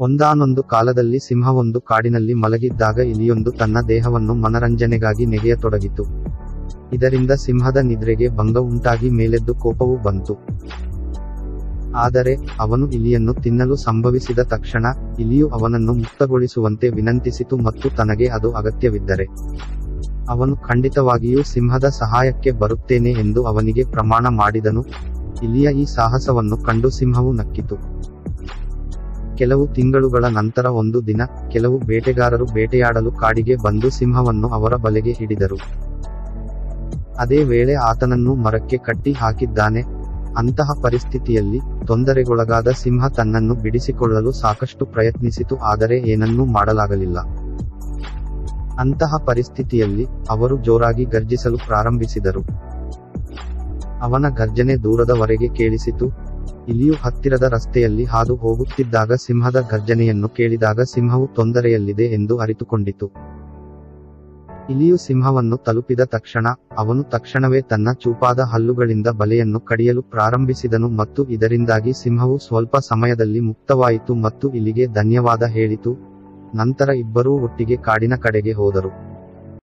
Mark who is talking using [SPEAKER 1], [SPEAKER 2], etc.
[SPEAKER 1] ಒಂದಾನೊಂದು ಕಾಲದಲ್ಲಿ ಸಿಂಹವೊಂದು ಕಾಡಿನಲ್ಲಿ ಮಲಗಿದ್ದಾಗ ಇಲಿಯೊಂದು ತನ್ನ ದೇಹವನ್ನು ಮನರಂಜನೆಗಾಗಿ ನೆಗೆಯತೊಡಗಿತು ಇದರಿಂದ ಸಿಂಹದ ನಿದ್ರೆಗೆ ಭಂಗ ಉಂಟಾಗಿ ಮೇಲೆದ್ದು ಕೋಪವು ಬಂತು ಆದರೆ ಅವನು ಇಲಿಯನ್ನು ತಿನ್ನಲು ಸಂಭವಿಸಿದ ತಕ್ಷಣ ಇಲಿಯು ಅವನನ್ನು ಮುಕ್ತಗೊಳಿಸುವಂತೆ ವಿನಂತಿಸಿತು ಮತ್ತು ತನಗೆ ಅದು ಅಗತ್ಯವಿದ್ದರೆ ಅವನು ಖಂಡಿತವಾಗಿಯೂ ಸಿಂಹದ ಸಹಾಯಕ್ಕೆ ಬರುತ್ತೇನೆ ಎಂದು ಅವನಿಗೆ ಪ್ರಮಾಣ ಮಾಡಿದನು ಇಲಿಯ ಈ ಸಾಹಸವನ್ನು ಕಂಡು ಸಿಂಹವು ನಕ್ಕಿತು ಕೆಲವು ತಿಂಗಳುಗಳ ನಂತರ ಒಂದು ದಿನ ಕೆಲವು ಬೇಟೆಗಾರರು ಬೇಟೆಯಾಡಲು ಕಾಡಿಗೆ ಬಂದು ಸಿಂಹವನ್ನು ಅವರ ಬಲೆಗೆ ಹಿಡಿದರು ಅದೇ ವೇಳೆ ಆತನನ್ನು ಮರಕ್ಕೆ ಕಟ್ಟಿ ಹಾಕಿದ್ದಾನೆ ಅಂತಹ ಪರಿಸ್ಥಿತಿಯಲ್ಲಿ ತೊಂದರೆಗೊಳಗಾದ ಸಿಂಹ ತನ್ನನ್ನು ಬಿಡಿಸಿಕೊಳ್ಳಲು ಸಾಕಷ್ಟು ಪ್ರಯತ್ನಿಸಿತು ಆದರೆ ಏನನ್ನೂ ಮಾಡಲಾಗಲಿಲ್ಲ ಅಂತಹ ಪರಿಸ್ಥಿತಿಯಲ್ಲಿ ಅವರು ಜೋರಾಗಿ ಗರ್ಜಿಸಲು ಪ್ರಾರಂಭಿಸಿದರು ಅವನ ಗರ್ಜನೆ ದೂರದವರೆಗೆ ಕೇಳಿಸಿತು ಇಲಿಯು ಹತ್ತಿರದ ರಸ್ತೆಯಲ್ಲಿ ಹಾದು ಹೋಗುತ್ತಿದ್ದಾಗ ಸಿಂಹದ ಗರ್ಜನೆಯನ್ನು ಕೇಳಿದಾಗ ಸಿಂಹವು ತೊಂದರೆಯಲ್ಲಿದೆ ಎಂದು ಅರಿತುಕೊಂಡಿತು ಇಲಿಯು ಸಿಂಹವನ್ನು ತಲುಪಿದ ತಕ್ಷಣ ಅವನು ತಕ್ಷಣವೇ ತನ್ನ ಚೂಪಾದ ಹಲ್ಲುಗಳಿಂದ ಬಲೆಯನ್ನು ಕಡಿಯಲು ಪ್ರಾರಂಭಿಸಿದನು ಮತ್ತು ಇದರಿಂದಾಗಿ ಸಿಂಹವು ಸ್ವಲ್ಪ ಸಮಯದಲ್ಲಿ ಮುಕ್ತವಾಯಿತು ಮತ್ತು ಇಲಿಗೆ ಧನ್ಯವಾದ ಹೇಳಿತು ನಂತರ ಇಬ್ಬರೂ ಒಟ್ಟಿಗೆ ಕಾಡಿನ ಕಡೆಗೆ ಹೋದರು